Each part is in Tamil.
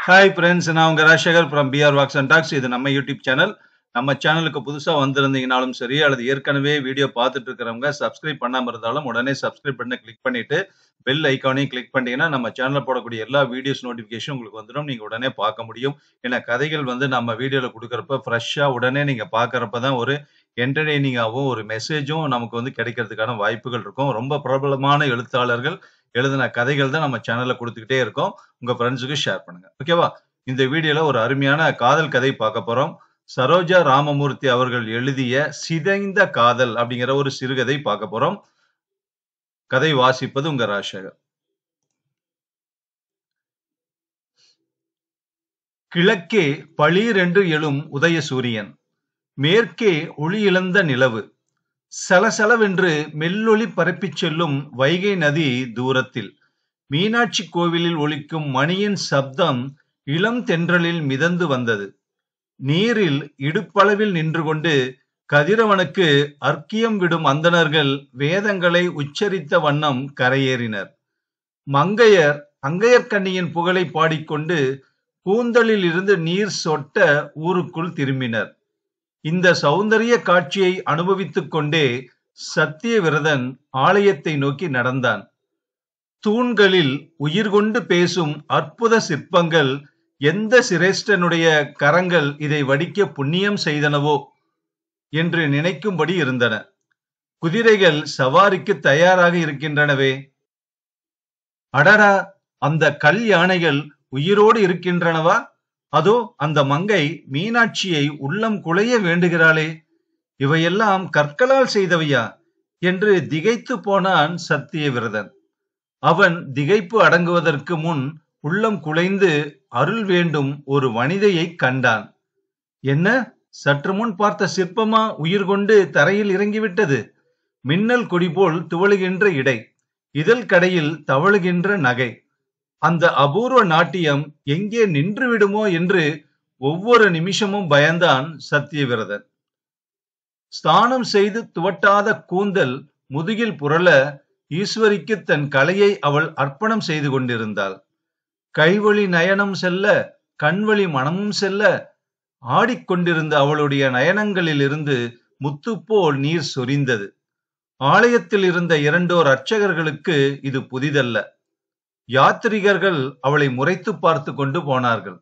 ஹாய் ஃப்ரெண்ட்ஸ் நான் உங்க Rajasekhar from PR walks and talks இது நம்ம யூடியூப் சேனல் நம்ம சேனலுக்கு புதுசா வந்திருந்தீங்கனாலும் சரி அல்லது ஏற்கனவே வீடியோ பார்த்துட்டு இருக்கிறவங்க சப்ஸ்கிரைப் பண்ணாம இருந்தாலும் உடனே சப்ஸ்கிரைப் பண்ண கிளிக் பண்ணிட்டு பெல் ஐக்கானையும் கிளிக் பண்ணிட்டீங்கன்னா நம்ம சேனல்ல போடக்கூடிய எல்லா வீடியோஸ் நோட்டிஃபிகேஷன் உங்களுக்கு வந்துடும் நீங்க உடனே பார்க்க முடியும் ஏன்னா கதைகள் வந்து நம்ம வீடியோல கொடுக்கறப்ப ஃப்ரெஷ்ஷா உடனே நீங்க பார்க்கறப்ப தான் ஒரு என்டர்டெய்னிங்காகவும் ஒரு மெசேஜும் நமக்கு வந்து கிடைக்கிறதுக்கான வாய்ப்புகள் இருக்கும் ரொம்ப பிரபலமான எழுத்தாளர்கள் எழுதின கதைகள் தான் நம்ம சேனல்ல கொடுத்துக்கிட்டே இருக்கோம் உங்க ஃப்ரெண்ட்ஸுக்கு ஷேர் பண்ணுங்க ஓகேவா இந்த வீடியோல ஒரு அருமையான காதல் கதை பார்க்க போறோம் சரோஜா ராமமூர்த்தி அவர்கள் எழுதிய சிதைந்த காதல் அப்படிங்கிற ஒரு சிறுகதை பார்க்க போறோம் கதை வாசிப்பது உங்க ராஜசேகர் கிழக்கே பளீரென்று எழும் உதயசூரியன் மேற்கே ஒளி இழந்த நிலவு சலசலவென்று மெல்லொளி பரப்பிச் செல்லும் வைகை நதி தூரத்தில் மீனாட்சி கோவிலில் ஒலிக்கும் மணியின் சப்தம் இளம் தென்றலில் மிதந்து வந்தது நீரில் இடுப்பளவில் நின்று கொண்டு கதிரவனுக்கு அர்க்கியம் விடும் அந்தணர்கள் வேதங்களை உச்சரித்த வண்ணம் கரையேறினர் மங்கையர் அங்கையர்கண்ணியின் புகழை பாடிக்கொண்டு கூந்தலில் இருந்து நீர் சொட்ட ஊருக்குள் திரும்பினர் இந்த சௌந்தரிய காட்சியை அனுபவித்துக் கொண்டே சத்திய விரதன் ஆலயத்தை நோக்கி நடந்தான் தூண்களில் உயிர் கொண்டு பேசும் அற்புத சிற்பங்கள் எந்த சிரேஷ்டனுடைய கரங்கள் இதை வடிக்க புண்ணியம் செய்தனவோ என்று நினைக்கும்படி இருந்தன குதிரைகள் சவாரிக்கு தயாராக இருக்கின்றனவே அடடா அந்த கல் யானைகள் உயிரோடு இருக்கின்றனவா அதோ அந்த மங்கை மீனாட்சியை உள்ளம் குலைய வேண்டுகிறாளே இவையெல்லாம் கற்களால் செய்தவையா என்று திகைத்து போனான் சத்திய விரதன் அவன் திகைப்பு அடங்குவதற்கு முன் உள்ளம் குலைந்து அருள் வேண்டும் ஒரு வனிதையை கண்டான் என்ன சற்று முன் பார்த்த சிற்பமா உயிர் கொண்டு தரையில் இறங்கிவிட்டது மின்னல் கொடி போல் துவளுகின்ற இடை இதழ் கடையில் தவழுகின்ற நகை அந்த அபூர்வ நாட்டியம் எங்கே நின்று விடுமோ என்று ஒவ்வொரு நிமிஷமும் பயந்தான் சத்தியவிரதன் ஸ்தானம் செய்து துவட்டாத கூந்தல் முதுகில் புரள ஈஸ்வரிக்கு தன் கலையை அவள் அர்ப்பணம் செய்து கொண்டிருந்தாள் கைவழி நயனம் செல்ல கண்வழி மனமும் செல்ல ஆடிக்கொண்டிருந்த அவளுடைய நயனங்களில் இருந்து முத்து போல் நீர் சொரிந்தது ஆலயத்தில் இருந்த இரண்டோர் அர்ச்சகர்களுக்கு இது புதிதல்ல யாத்திரிகர்கள் அவளை முறைத்து பார்த்து கொண்டு போனார்கள்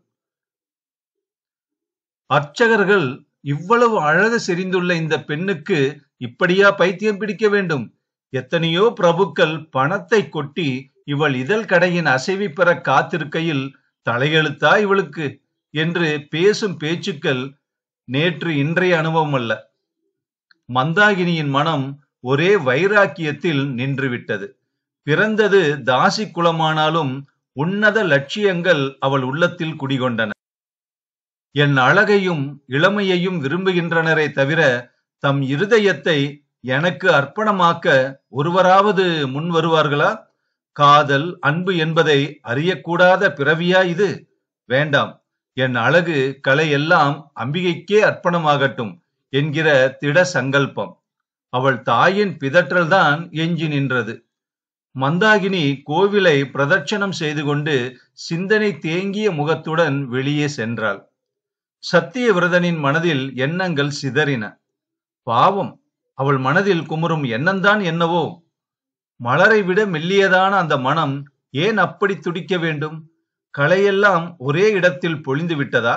அர்ச்சகர்கள் இவ்வளவு அழகு செறிந்துள்ள இந்த பெண்ணுக்கு இப்படியா பைத்தியம் பிடிக்க வேண்டும் எத்தனையோ பிரபுக்கள் பணத்தை கொட்டி இவள் இதழ் கடையின் அசைவி பெற காத்திருக்கையில் தலையெழுத்தா இவளுக்கு என்று பேசும் பேச்சுக்கள் நேற்று இன்றைய அனுபவம் அல்ல மந்தாகினியின் மனம் ஒரே வைராக்கியத்தில் நின்றுவிட்டது பிறந்தது தாசி குலமானாலும் உன்னத லட்சியங்கள் அவள் உள்ளத்தில் குடிகொண்டன என் அழகையும் இளமையையும் விரும்புகின்றனரே தவிர தம் இருதயத்தை எனக்கு அர்ப்பணமாக்க ஒருவராவது முன் வருவார்களா காதல் அன்பு என்பதை அறியக்கூடாத பிறவியா இது வேண்டாம் என் அழகு கலை எல்லாம் அம்பிகைக்கே அர்ப்பணமாகட்டும் என்கிற திட சங்கல்பம் அவள் தாயின் பிதற்றல்தான் எஞ்சி நின்றது மந்தாகினி கோவிலை பிரதட்சணம் செய்து கொண்டு சிந்தனை தேங்கிய முகத்துடன் வெளியே சென்றாள் சத்திய விரதனின் மனதில் எண்ணங்கள் சிதறின பாவம் அவள் மனதில் குமுறும் எண்ணம்தான் என்னவோ மலரை விட மெல்லியதான அந்த மனம் ஏன் அப்படி துடிக்க வேண்டும் கலையெல்லாம் ஒரே இடத்தில் பொழிந்து விட்டதா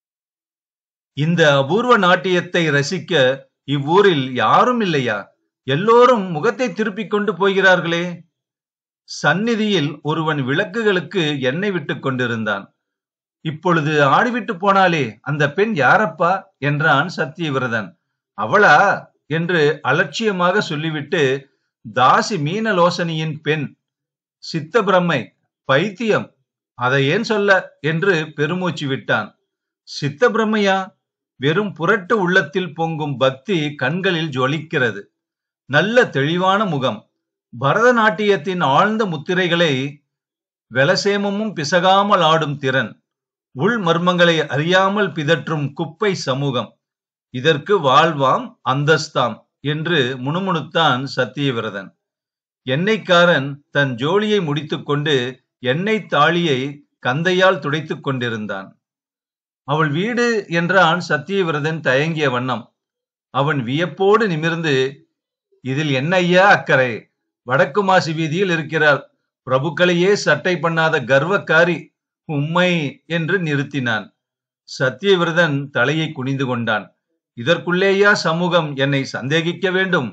இந்த அபூர்வ நாட்டியத்தை ரசிக்க இவ்வூரில் யாரும் இல்லையா எல்லோரும் முகத்தை திருப்பிக் கொண்டு போகிறார்களே சந்நிதியில் ஒருவன் விளக்குகளுக்கு எண்ணெய் விட்டுக் கொண்டிருந்தான் இப்பொழுது ஆடிவிட்டு போனாலே அந்த பெண் யாரப்பா என்றான் சத்தியவிரதன் அவளா என்று அலட்சியமாக சொல்லிவிட்டு தாசி மீனலோசனியின் பெண் சித்த பிரம்மை பைத்தியம் அதை ஏன் சொல்ல என்று பெருமூச்சு விட்டான் சித்த பிரம்மையா வெறும் புரட்டு உள்ளத்தில் பொங்கும் பக்தி கண்களில் ஜொலிக்கிறது நல்ல தெளிவான முகம் பரதநாட்டியத்தின் ஆழ்ந்த முத்திரைகளை வெலசேமமும் பிசகாமல் ஆடும் திறன் உள் மர்மங்களை அறியாமல் பிதற்றும் குப்பை சமூகம் இதற்கு வாழ்வாம் அந்தஸ்தாம் என்று முணுமுணுத்தான் சத்தியவிரதன் எண்ணெய்க்காரன் தன் ஜோலியை முடித்துக்கொண்டு எண்ணெய் தாளியை கந்தையால் துடைத்துக் கொண்டிருந்தான் அவள் வீடு என்றான் சத்தியவிரதன் தயங்கிய வண்ணம் அவன் வியப்போடு நிமிர்ந்து இதில் என்ன ஐயா அக்கறை வடக்கு மாசி வீதியில் இருக்கிறாள் பிரபுக்களையே சட்டை பண்ணாத கர்வக்காரி உம்மை என்று நிறுத்தினான் சத்தியவிரதன் தலையை குனிந்து கொண்டான் இதற்குள்ளேயா சமூகம் என்னை சந்தேகிக்க வேண்டும்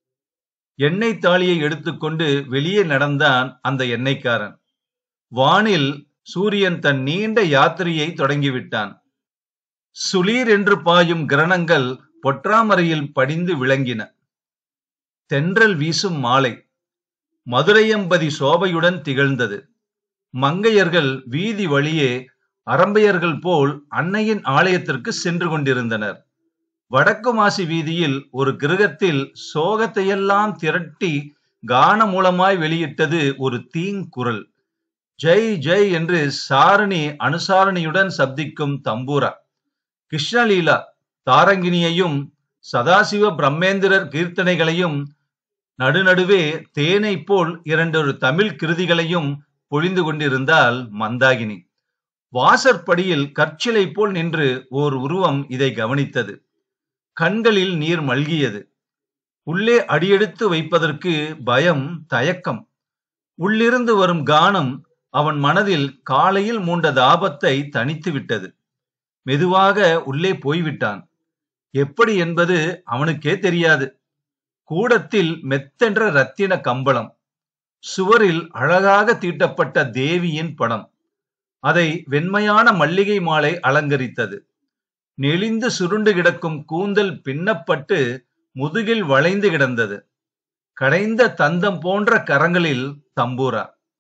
எண்ணெய் தாளியை எடுத்துக்கொண்டு வெளியே நடந்தான் அந்த எண்ணெய்க்காரன் வானில் சூரியன் தன் நீண்ட யாத்திரையை தொடங்கிவிட்டான் சுளீர் என்று பாயும் கிரணங்கள் பொற்றாமரையில் படிந்து விளங்கின தென்றல் வீசும் மாலை மதுரையம்பதி சோபையுடன் திகழ்ந்தது மங்கையர்கள் வீதி வழியே அரம்பையர்கள் போல் அன்னையின் ஆலயத்திற்கு சென்று கொண்டிருந்தனர் வடக்கு மாசி வீதியில் ஒரு கிரகத்தில் சோகத்தையெல்லாம் திரட்டி கான மூலமாய் வெளியிட்டது ஒரு தீங்குரல் ஜெய் ஜெய் என்று சாரணி அனுசாரணியுடன் சப்திக்கும் தம்பூரா கிருஷ்ணலீலா தாரங்கினியையும் சதாசிவ பிரம்மேந்திரர் கீர்த்தனைகளையும் நடுநடுவே தேனை போல் இரண்டொரு தமிழ் கிருதிகளையும் பொழிந்து கொண்டிருந்தால் மந்தாகினி வாசற்படியில் கற்சிலை போல் நின்று ஓர் உருவம் இதை கவனித்தது கண்களில் நீர் மல்கியது உள்ளே அடியெடுத்து வைப்பதற்கு பயம் தயக்கம் உள்ளிருந்து வரும் கானம் அவன் மனதில் காலையில் மூண்ட தாபத்தை தணித்து விட்டது மெதுவாக உள்ளே போய்விட்டான் எப்படி என்பது அவனுக்கே தெரியாது கூடத்தில் மெத்தென்ற ரத்தின கம்பளம் சுவரில் அழகாக தீட்டப்பட்ட தேவியின் படம் அதை வெண்மையான மல்லிகை மாலை அலங்கரித்தது நெளிந்து சுருண்டு கிடக்கும் கூந்தல் பின்னப்பட்டு முதுகில் வளைந்து கிடந்தது கடைந்த தந்தம் போன்ற கரங்களில் தம்பூரா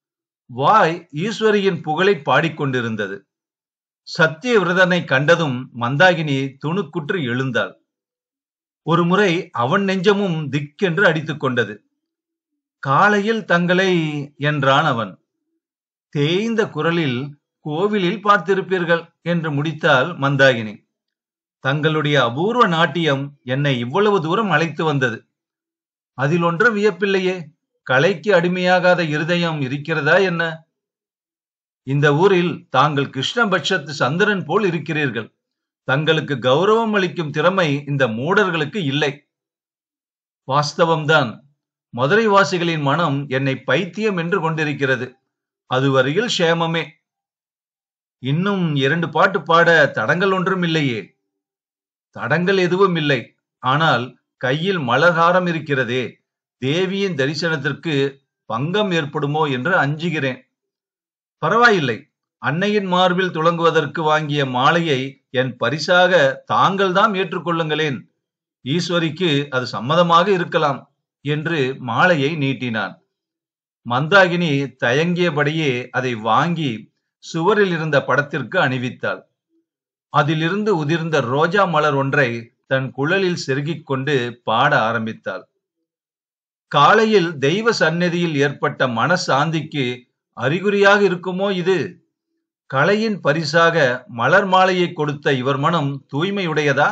வாய் ஈஸ்வரியின் புகழை பாடிக்கொண்டிருந்தது சத்திய விரதனை கண்டதும் மந்தாகினி துணுக்குற்று எழுந்தாள் ஒரு முறை அவன் நெஞ்சமும் திக்கென்று அடித்துக் கொண்டது காலையில் தங்களை என்றான் அவன் தேய்ந்த குரலில் கோவிலில் பார்த்திருப்பீர்கள் என்று முடித்தாள் மந்தாகினி தங்களுடைய அபூர்வ நாட்டியம் என்னை இவ்வளவு தூரம் அழைத்து வந்தது அதில் ஒன்றும் வியப்பில்லையே கலைக்கு அடிமையாகாத இருதயம் இருக்கிறதா என்ன இந்த ஊரில் தாங்கள் கிருஷ்ணபட்சத்து சந்திரன் போல் இருக்கிறீர்கள் தங்களுக்கு கௌரவம் அளிக்கும் திறமை இந்த மூடர்களுக்கு இல்லை வாஸ்தவம்தான் மதுரை வாசிகளின் மனம் என்னை பைத்தியம் என்று கொண்டிருக்கிறது அதுவரையில் க்ஷேமமே இன்னும் இரண்டு பாட்டு பாட தடங்கள் ஒன்றும் இல்லையே தடங்கள் எதுவும் இல்லை ஆனால் கையில் மலர்ஹாரம் இருக்கிறதே தேவியின் தரிசனத்திற்கு பங்கம் ஏற்படுமோ என்று அஞ்சுகிறேன் பரவாயில்லை அன்னையின் மார்பில் துளங்குவதற்கு வாங்கிய மாலையை என் பரிசாக தாங்கள்தான் ஏற்றுக்கொள்ளுங்களேன் ஈஸ்வரிக்கு அது சம்மதமாக இருக்கலாம் என்று மாலையை நீட்டினான் மந்தாகினி தயங்கியபடியே அதை வாங்கி சுவரில் இருந்த படத்திற்கு அணிவித்தாள் அதிலிருந்து உதிர்ந்த ரோஜா மலர் ஒன்றை தன் குழலில் செருகிக் கொண்டு பாட ஆரம்பித்தாள் காலையில் தெய்வ சந்நிதியில் ஏற்பட்ட மனசாந்திக்கு அறிகுறியாக இருக்குமோ இது கலையின் பரிசாக மலர் மாலையை கொடுத்த இவர் மனம் தூய்மையுடையதா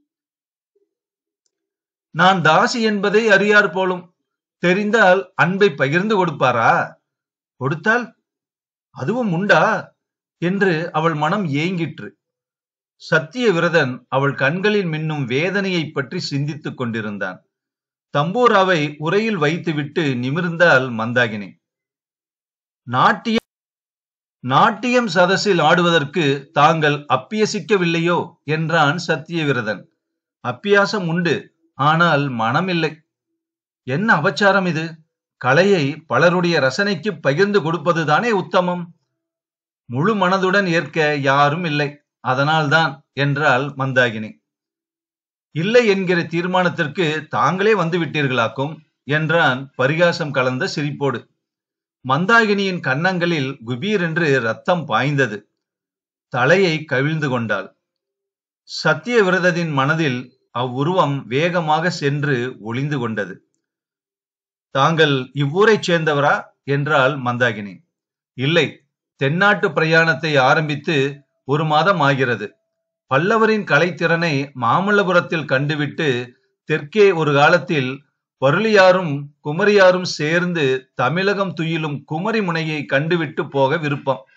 நான் தாசி என்பதை அறியார் போலும் தெரிந்தால் அன்பை பகிர்ந்து கொடுப்பாரா கொடுத்தால் அதுவும் உண்டா என்று அவள் மனம் ஏங்கிற்று சத்திய விரதன் அவள் கண்களில் மின்னும் வேதனையை பற்றி சிந்தித்துக் கொண்டிருந்தான் தம்பூராவை உரையில் வைத்துவிட்டு நிமிர்ந்தால் மந்தாகினி நாட்டியம் நாட்டியம் சதஸில் ஆடுவதற்கு தாங்கள் அப்பியசிக்கவில்லையோ என்றான் சத்தியவிரதன் அப்பியாசம் உண்டு ஆனால் மனமில்லை என்ன அபச்சாரம் இது கலையை பலருடைய ரசனைக்கு பகிர்ந்து கொடுப்பதுதானே உத்தமம் முழு மனதுடன் ஏற்க யாரும் இல்லை அதனால்தான் என்றாள் மந்தாகினி இல்லை என்கிற தீர்மானத்திற்கு தாங்களே வந்து விட்டீர்களாக்கும் என்றான் பரிகாசம் கலந்த சிரிப்போடு மந்தாகினியின் கன்னங்களில் குபீர் என்று ரத்தம் பாய்ந்தது தலையை கவிழ்ந்து கொண்டாள் சத்திய விரதத்தின் மனதில் அவ்வுருவம் வேகமாக சென்று ஒளிந்து கொண்டது தாங்கள் இவ்வூரைச் சேர்ந்தவரா என்றாள் மந்தாகினி இல்லை தென்னாட்டு பிரயாணத்தை ஆரம்பித்து ஒரு மாதம் ஆகிறது பல்லவரின் கலைத்திறனை மாமல்லபுரத்தில் கண்டுவிட்டு தெற்கே ஒரு காலத்தில் பருளியாரும் குமரியாரும் சேர்ந்து தமிழகம் துயிலும் குமரி முனையை கண்டுவிட்டு போக விருப்பம்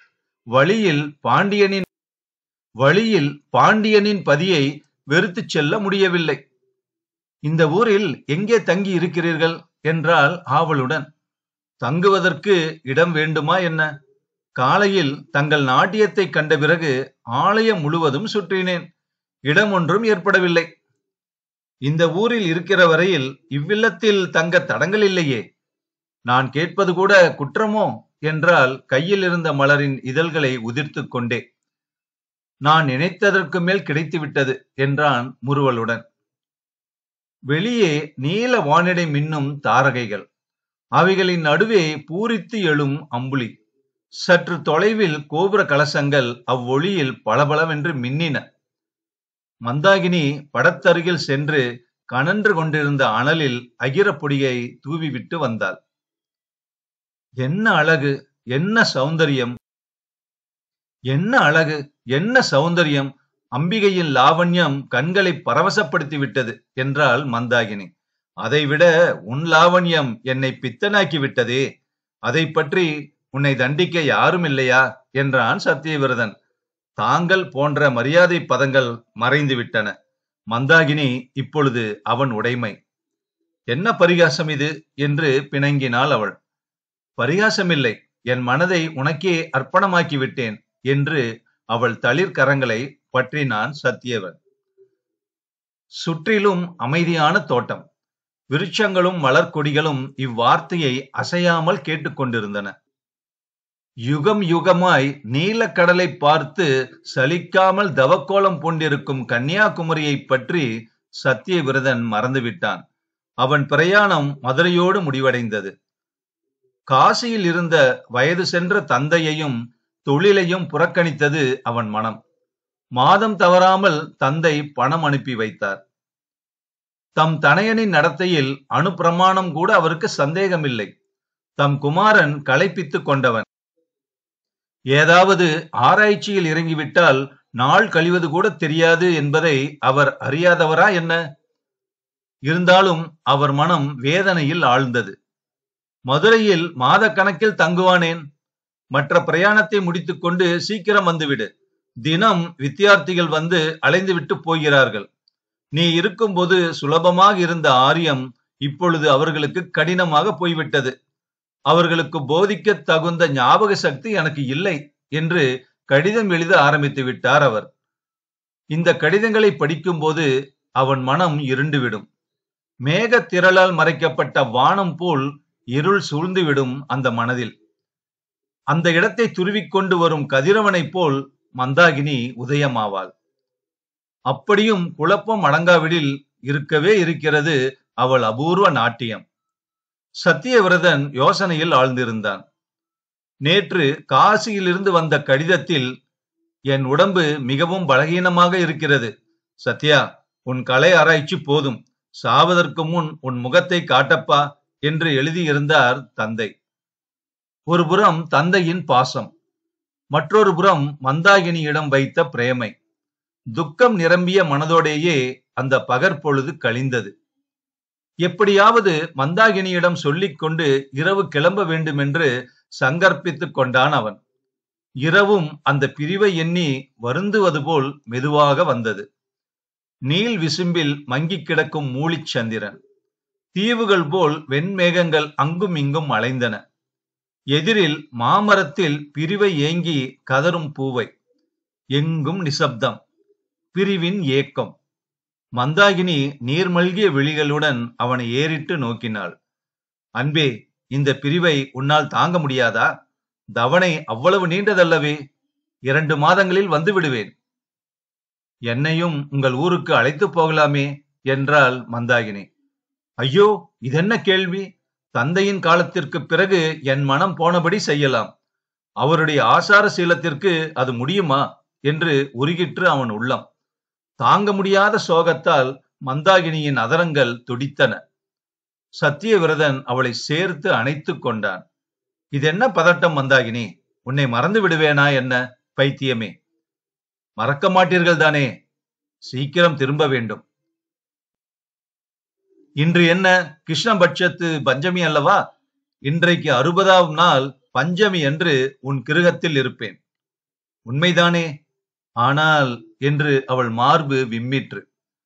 வழியில் பாண்டியனின் வழியில் பாண்டியனின் பதியை வெறுத்துச் செல்ல முடியவில்லை இந்த ஊரில் எங்கே தங்கி இருக்கிறீர்கள் என்றால் ஆவலுடன் தங்குவதற்கு இடம் வேண்டுமா என்ன காலையில் தங்கள் நாட்டியத்தை கண்ட பிறகு ஆலயம் முழுவதும் சுற்றினேன் இடம் ஒன்றும் ஏற்படவில்லை இந்த ஊரில் இருக்கிற வரையில் இவ்வில்லத்தில் தங்க தடங்கள் இல்லையே நான் கேட்பது கூட குற்றமோ என்றால் கையில் இருந்த மலரின் இதழ்களை உதிர்த்துக் கொண்டே நான் நினைத்ததற்கு மேல் கிடைத்துவிட்டது என்றான் முறுவலுடன் வெளியே நீல வானிடை மின்னும் தாரகைகள் அவைகளின் நடுவே பூரித்து எழும் அம்புலி சற்று தொலைவில் கோபுர கலசங்கள் அவ்வொளியில் பளபளவென்று மின்னின மந்தாகினி படத்தருகில் சென்று கனன்று கொண்டிருந்த அனலில் அகிரப்பொடியை தூவிவிட்டு வந்தாள் என்ன அழகு என்ன சௌந்தரியம் என்ன அழகு என்ன சௌந்தரியம் அம்பிகையின் லாவண்யம் கண்களை பரவசப்படுத்தி விட்டது என்றாள் மந்தாகினி அதைவிட உன் லாவண்யம் என்னை பித்தனாக்கி விட்டதே அதை பற்றி உன்னை தண்டிக்க யாரும் இல்லையா என்றான் சத்தியவிரதன் தாங்கள் போன்ற மரியாதை பதங்கள் மறைந்து விட்டன மந்தாகினி இப்பொழுது அவன் உடைமை என்ன பரிகாசம் இது என்று பிணங்கினாள் அவள் பரிகாசமில்லை என் மனதை உனக்கே அர்ப்பணமாக்கி விட்டேன் என்று அவள் தளிர் கரங்களை பற்றினான் சத்தியவன் சுற்றிலும் அமைதியான தோட்டம் விருட்சங்களும் மலர்கொடிகளும் இவ்வார்த்தையை அசையாமல் கேட்டுக்கொண்டிருந்தன யுகம் யுகமாய் நீலக்கடலை பார்த்து சலிக்காமல் தவக்கோலம் பூண்டிருக்கும் கன்னியாகுமரியை பற்றி சத்தியவிரதன் மறந்துவிட்டான் அவன் பிரயாணம் மதுரையோடு முடிவடைந்தது காசியில் இருந்த வயது சென்ற தந்தையையும் தொழிலையும் புறக்கணித்தது அவன் மனம் மாதம் தவறாமல் தந்தை பணம் அனுப்பி வைத்தார் தம் தனையனின் நடத்தையில் அணுப்பிரமாணம் கூட அவருக்கு சந்தேகமில்லை தம் குமாரன் களைப்பித்துக் கொண்டவன் ஏதாவது ஆராய்ச்சியில் இறங்கிவிட்டால் நாள் கழிவது கூட தெரியாது என்பதை அவர் அறியாதவரா என்ன இருந்தாலும் அவர் மனம் வேதனையில் ஆழ்ந்தது மதுரையில் மாத கணக்கில் தங்குவானேன் மற்ற பிரயாணத்தை முடித்துக்கொண்டு சீக்கிரம் வந்துவிடு தினம் வித்தியார்த்திகள் வந்து அலைந்துவிட்டு போகிறார்கள் நீ இருக்கும்போது சுலபமாக இருந்த ஆரியம் இப்பொழுது அவர்களுக்கு கடினமாக போய்விட்டது அவர்களுக்கு போதிக்க தகுந்த ஞாபக சக்தி எனக்கு இல்லை என்று கடிதம் எழுத ஆரம்பித்து விட்டார் அவர் இந்த கடிதங்களை படிக்கும்போது அவன் மனம் இருண்டுவிடும் மேக திரளால் மறைக்கப்பட்ட வானம் போல் இருள் சூழ்ந்துவிடும் அந்த மனதில் அந்த இடத்தை துருவிக்கொண்டு வரும் கதிரவனைப் போல் மந்தாகினி உதயமாவாள் அப்படியும் குழப்பம் அடங்காவிடில் இருக்கவே இருக்கிறது அவள் அபூர்வ நாட்டியம் சத்தியவிரதன் யோசனையில் ஆழ்ந்திருந்தான் நேற்று காசியிலிருந்து வந்த கடிதத்தில் என் உடம்பு மிகவும் பலகீனமாக இருக்கிறது சத்யா உன் கலை ஆராய்ச்சி போதும் சாவதற்கு முன் உன் முகத்தை காட்டப்பா என்று எழுதியிருந்தார் தந்தை ஒரு புறம் தந்தையின் பாசம் மற்றொரு புறம் மந்தாகினியிடம் வைத்த பிரேமை துக்கம் நிரம்பிய மனதோடேயே அந்த பகற்பொழுது கழிந்தது எப்படியாவது மந்தாகினியிடம் சொல்லிக் கொண்டு இரவு கிளம்ப வேண்டுமென்று சங்கற்பித்துக் கொண்டான் அவன் இரவும் அந்த பிரிவை எண்ணி வருந்துவது போல் மெதுவாக வந்தது நீள் விசும்பில் மங்கிக் கிடக்கும் மூலிச் சந்திரன் தீவுகள் போல் வெண்மேகங்கள் அங்கும் இங்கும் அலைந்தன எதிரில் மாமரத்தில் பிரிவை ஏங்கி கதரும் பூவை எங்கும் நிசப்தம் பிரிவின் ஏக்கம் மந்தாகினி நீர்மல்கிய விழிகளுடன் அவனை ஏறிட்டு நோக்கினாள் அன்பே இந்த பிரிவை உன்னால் தாங்க முடியாதா தவணை அவ்வளவு நீண்டதல்லவே இரண்டு மாதங்களில் வந்து விடுவேன் என்னையும் உங்கள் ஊருக்கு அழைத்து போகலாமே என்றாள் மந்தாகினி ஐயோ இதென்ன கேள்வி தந்தையின் காலத்திற்கு பிறகு என் மனம் போனபடி செய்யலாம் அவருடைய ஆசார சீலத்திற்கு அது முடியுமா என்று உருகிற்று அவன் உள்ளம் தாங்க முடியாத சோகத்தால் மந்தாகினியின் அதரங்கள் துடித்தன சத்தியவிரதன் அவளை சேர்த்து அணைத்துக் கொண்டான் இது என்ன பதட்டம் மந்தாகினி உன்னை மறந்து விடுவேனா என்ன பைத்தியமே மறக்க மாட்டீர்கள் தானே சீக்கிரம் திரும்ப வேண்டும் இன்று என்ன கிருஷ்ணபட்சத்து பஞ்சமி அல்லவா இன்றைக்கு அறுபதாம் நாள் பஞ்சமி என்று உன் கிருகத்தில் இருப்பேன் உண்மைதானே ஆனால் என்று அவள் மார்பு விம்மிற்று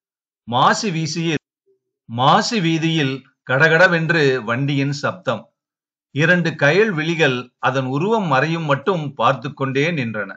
மாசி வீசியில் மாசி வீதியில் கடகடவென்று வண்டியின் சப்தம் இரண்டு கயல் விழிகள் அதன் உருவம் மறையும் மட்டும் பார்த்து கொண்டே நின்றன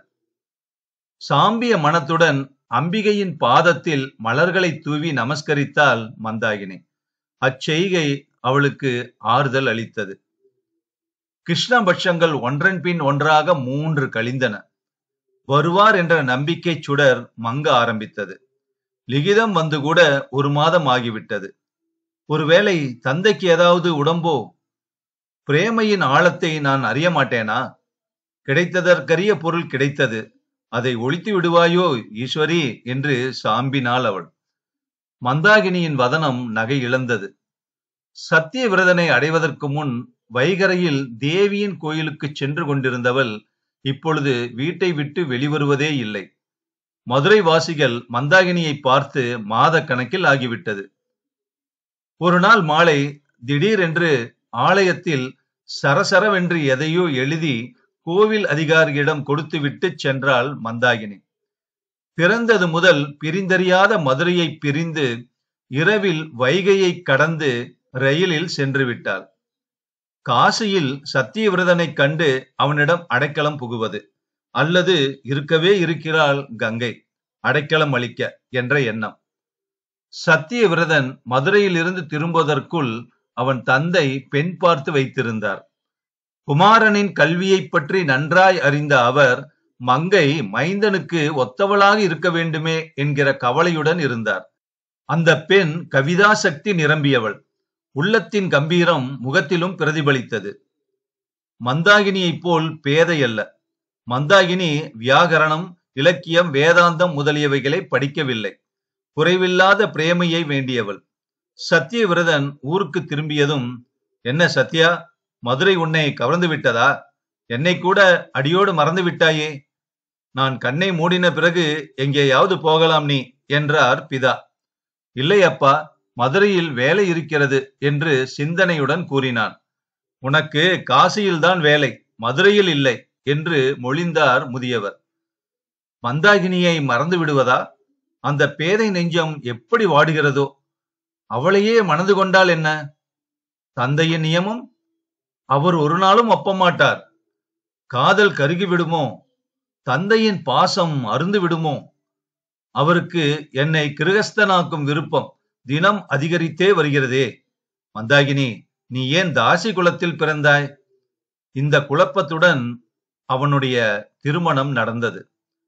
சாம்பிய மனத்துடன் அம்பிகையின் பாதத்தில் மலர்களை தூவி நமஸ்கரித்தாள் மந்தாகினி அச்செய்கை அவளுக்கு ஆறுதல் அளித்தது கிருஷ்ணபட்சங்கள் ஒன்றன் பின் ஒன்றாக மூன்று கழிந்தன வருவார் என்ற நம்பிக்கை சுடர் மங்க ஆரம்பித்தது லிகிதம் வந்து கூட ஒரு மாதம் ஆகிவிட்டது ஒருவேளை தந்தைக்கு ஏதாவது உடம்போ பிரேமையின் ஆழத்தை நான் அறிய மாட்டேனா கிடைத்ததற்கரிய பொருள் கிடைத்தது அதை ஒழித்து விடுவாயோ ஈஸ்வரி என்று சாம்பினாள் அவள் மந்தாகினியின் வதனம் நகை இழந்தது சத்திய விரதனை அடைவதற்கு முன் வைகரையில் தேவியின் கோயிலுக்கு சென்று கொண்டிருந்தவள் இப்பொழுது வீட்டை விட்டு வெளிவருவதே இல்லை மதுரை வாசிகள் மந்தாகினியை பார்த்து மாத கணக்கில் ஆகிவிட்டது ஒரு நாள் மாலை திடீரென்று ஆலயத்தில் சரசரவென்று எதையோ எழுதி கோவில் அதிகாரியிடம் கொடுத்துவிட்டு சென்றாள் மந்தாகினி பிறந்தது முதல் பிரிந்தறியாத மதுரையை பிரிந்து இரவில் வைகையை கடந்து ரயிலில் சென்று விட்டாள் காசியில் சத்தியவிரதனை கண்டு அவனிடம் அடைக்கலம் புகுவது அல்லது இருக்கவே இருக்கிறாள் கங்கை அடைக்கலம் அளிக்க என்ற எண்ணம் சத்தியவிரதன் மதுரையிலிருந்து திரும்புவதற்குள் அவன் தந்தை பெண் பார்த்து வைத்திருந்தார் குமாரனின் கல்வியைப் பற்றி நன்றாய் அறிந்த அவர் மங்கை மைந்தனுக்கு ஒத்தவளாக இருக்க வேண்டுமே என்கிற கவலையுடன் இருந்தார் அந்த பெண் கவிதா சக்தி நிரம்பியவள் உள்ளத்தின் கம்பீரம் முகத்திலும் பிரதிபலித்தது மந்தாகினியைப் போல் பேதை அல்ல மந்தாகினி வியாகரணம் இலக்கியம் வேதாந்தம் முதலியவைகளை படிக்கவில்லை குறைவில்லாத பிரேமையை வேண்டியவள் சத்தியவிரதன் ஊருக்கு திரும்பியதும் என்ன சத்யா மதுரை உன்னை கவர்ந்து விட்டதா என்னை கூட அடியோடு மறந்து விட்டாயே நான் கண்ணை மூடின பிறகு எங்கேயாவது போகலாம் நீ என்றார் பிதா இல்லை அப்பா மதுரையில் வேலை இருக்கிறது என்று சிந்தனையுடன் கூறினான் உனக்கு காசியில்தான் வேலை மதுரையில் இல்லை என்று மொழிந்தார் முதியவர் மந்தாகினியை மறந்து விடுவதா அந்த பேதை நெஞ்சம் எப்படி வாடுகிறதோ அவளையே மணந்து கொண்டால் என்ன தந்தையின் நியமம் அவர் ஒரு நாளும் ஒப்ப மாட்டார் காதல் கருகி விடுமோ தந்தையின் பாசம் அருந்து விடுமோ அவருக்கு என்னை கிருகஸ்தனாக்கும் விருப்பம் தினம் அதிகரித்தே வருகிறதே மந்தாகினி நீ ஏன் தாசி குலத்தில் பிறந்தாய் இந்த குழப்பத்துடன் அவனுடைய திருமணம் நடந்தது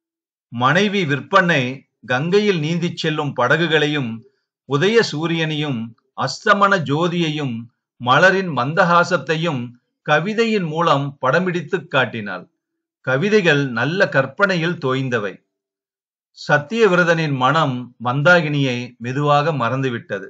மனைவி விற்பனை கங்கையில் நீந்திச் செல்லும் படகுகளையும் உதய சூரியனையும் அஸ்தமன ஜோதியையும் மலரின் மந்தகாசத்தையும் கவிதையின் மூலம் படம்பிடித்து காட்டினாள் கவிதைகள் நல்ல கற்பனையில் தோய்ந்தவை சத்தியவிரதனின் மனம் மந்தாகினியை மெதுவாக மறந்துவிட்டது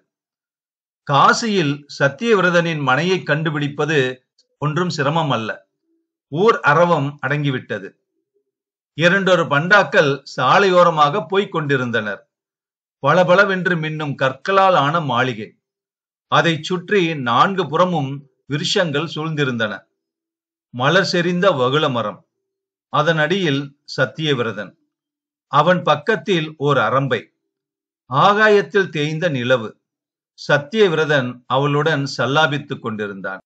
காசியில் சத்தியவிரதனின் மனையை கண்டுபிடிப்பது ஒன்றும் சிரமம் அல்ல ஊர் அரவம் அடங்கிவிட்டது இரண்டொரு பண்டாக்கள் சாலையோரமாக போய்க் கொண்டிருந்தனர் பளபளவென்று மின்னும் கற்களால் ஆன மாளிகை அதைச் சுற்றி நான்கு புறமும் விருஷங்கள் சூழ்ந்திருந்தன மலர் செறிந்த வகுள மரம் அதன் அடியில் சத்தியவிரதன் அவன் பக்கத்தில் ஓர் அரம்பை ஆகாயத்தில் தேய்ந்த நிலவு சத்தியவிரதன் அவளுடன் சல்லாபித்துக் கொண்டிருந்தான்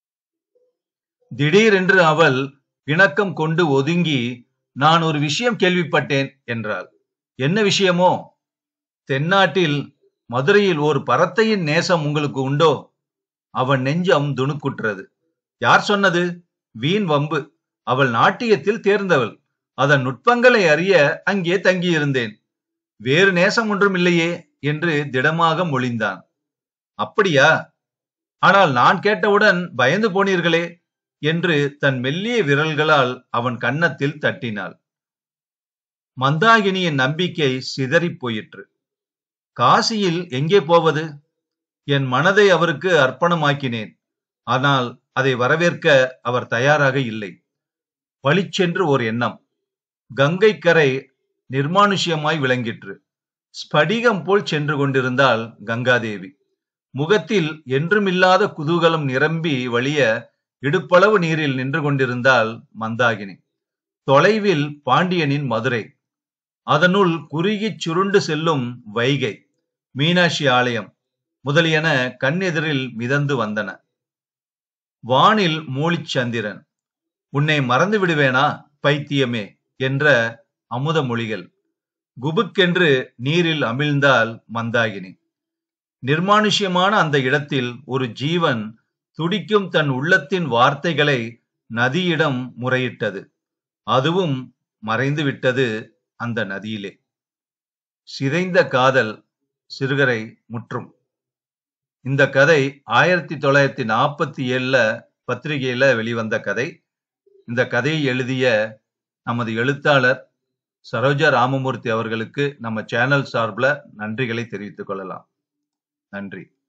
திடீரென்று அவள் இணக்கம் கொண்டு ஒதுங்கி நான் ஒரு விஷயம் கேள்விப்பட்டேன் என்றாள் என்ன விஷயமோ தென்னாட்டில் மதுரையில் ஒரு பரத்தையின் நேசம் உங்களுக்கு உண்டோ அவன் நெஞ்சம் துணுக்குற்றது யார் சொன்னது வீண் வம்பு அவள் நாட்டியத்தில் தேர்ந்தவள் அதன் நுட்பங்களை அறிய அங்கே தங்கியிருந்தேன் வேறு நேசம் ஒன்றும் இல்லையே என்று திடமாக மொழிந்தான் அப்படியா ஆனால் நான் கேட்டவுடன் பயந்து போனீர்களே என்று தன் மெல்லிய விரல்களால் அவன் கன்னத்தில் தட்டினாள் மந்தாகினியின் நம்பிக்கை சிதறிப் போயிற்று காசியில் எங்கே போவது என் மனதை அவருக்கு அர்ப்பணமாக்கினேன் ஆனால் அதை வரவேற்க அவர் தயாராக இல்லை பளிச்சென்று ஓர் எண்ணம் கங்கை கரை நிர்மானுஷ்யமாய் விளங்கிற்று ஸ்படிகம் போல் சென்று கொண்டிருந்தாள் கங்காதேவி முகத்தில் என்றுமில்லாத குதூகலம் நிரம்பி வழிய இடுப்பளவு நீரில் நின்று கொண்டிருந்தாள் மந்தாகினி தொலைவில் பாண்டியனின் மதுரை அதனுள் குறுகிச் சுருண்டு செல்லும் வைகை மீனாட்சி ஆலயம் முதலியன கண்ணெதிரில் மிதந்து வந்தன வானில் மூழிச் சந்திரன் உன்னை மறந்து விடுவேனா பைத்தியமே என்ற அமுத மொழிகள் குபுக்கென்று நீரில் அமிழ்ந்தால் மந்தாகினி நிர்மானுஷ்யமான அந்த இடத்தில் ஒரு ஜீவன் துடிக்கும் தன் உள்ளத்தின் வார்த்தைகளை நதியிடம் முறையிட்டது அதுவும் மறைந்து விட்டது அந்த நதியிலே சிதைந்த காதல் சிறுகரை முற்றும் இந்த கதை ஆயிரத்தி தொள்ளாயிரத்தி நாற்பத்தி ஏழுல பத்திரிகையில வெளிவந்த கதை இந்த கதையை எழுதிய நமது எழுத்தாளர் சரோஜா ராமமூர்த்தி அவர்களுக்கு நம்ம சேனல் சார்பில் நன்றிகளை தெரிவித்துக் கொள்ளலாம் நன்றி